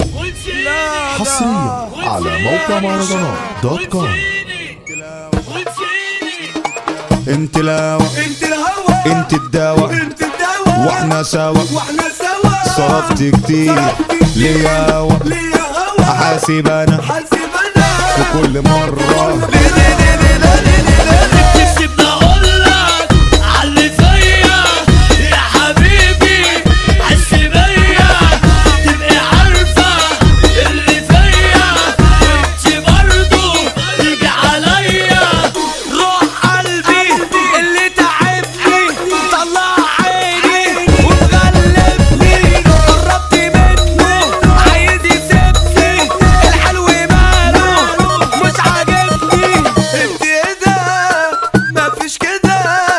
حصريا على موقع مهرجانات دوت كوم انت الهوى انت الهوى انت الدواء انت الدواء واحنا سوا واحنا سوا صرفت كتير ليا هوا ليه هوى احاسب انا حاسب انا في كل مرة ليه ليه ليه ليه ليه ليه ليه ليه سيبني اقولك عاللي فيا يا حبيبي حس بيا تبقي عارفة اللي فيا وانت برضو تيجي عليا روح قلبي اللي تعبني طلع عيني ومغلبني قربت منه عايز يسيبني الحلو ماله مش عاجبني انت ايه ده مفيش كده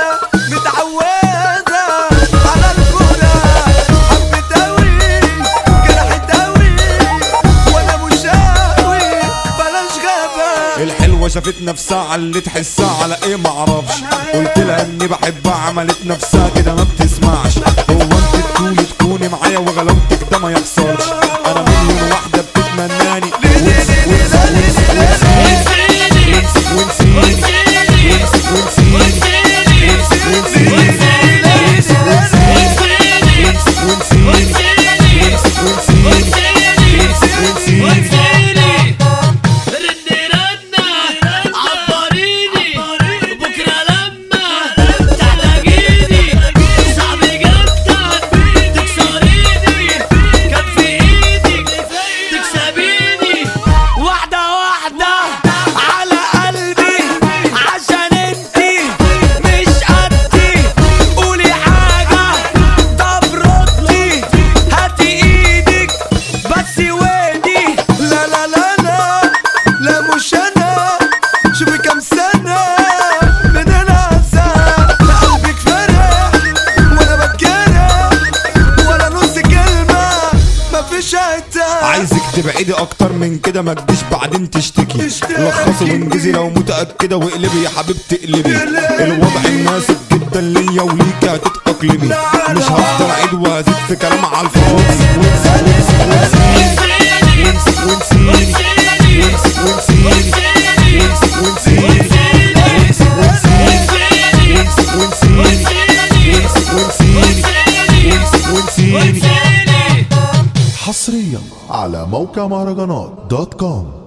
متعودة على الكورة حبت اوي جرحت اوي وانا مش قوي بلاش غابة الحلوة شافت نفسها على اللي تحسها على ايه معرفش قلت لها اني بحبها عملت نفسها كده ما بتسمعش هو انت تقولي تكوني معايا وغلاوتك ده ما يحصلش انا مليون واحدة بتتمناني وانسي وانسي وانسي وانسي وانسي وانسي وانسي واحدة واحدة على قلبي عشان انتي مش قدي قولي حاجة طب ردي هاتي ايدك بس وادي لا لا لا لا لا مش انا شوفي كام سنة من العذاب قلبك فرح وانا بتجرح ولا نص كلمة مفيش عتاب عايزك تبعدي اكتر من كده ما تجيش بعدين تشتكي تشتكي. لخصي وانجزي لو متاكده واقلبي يا حبيبتي اقلبي الوضع مناسب جدا ليا وليكي هتتاقلمي مش هفضل اعيد وازيد في كلام على الفاضي وانسي وانسي وانسي وانسي وانسي وانسي وانسي وانسي وانسي وانسي وانسي حصريا على موقع مهرجانات دوت كوم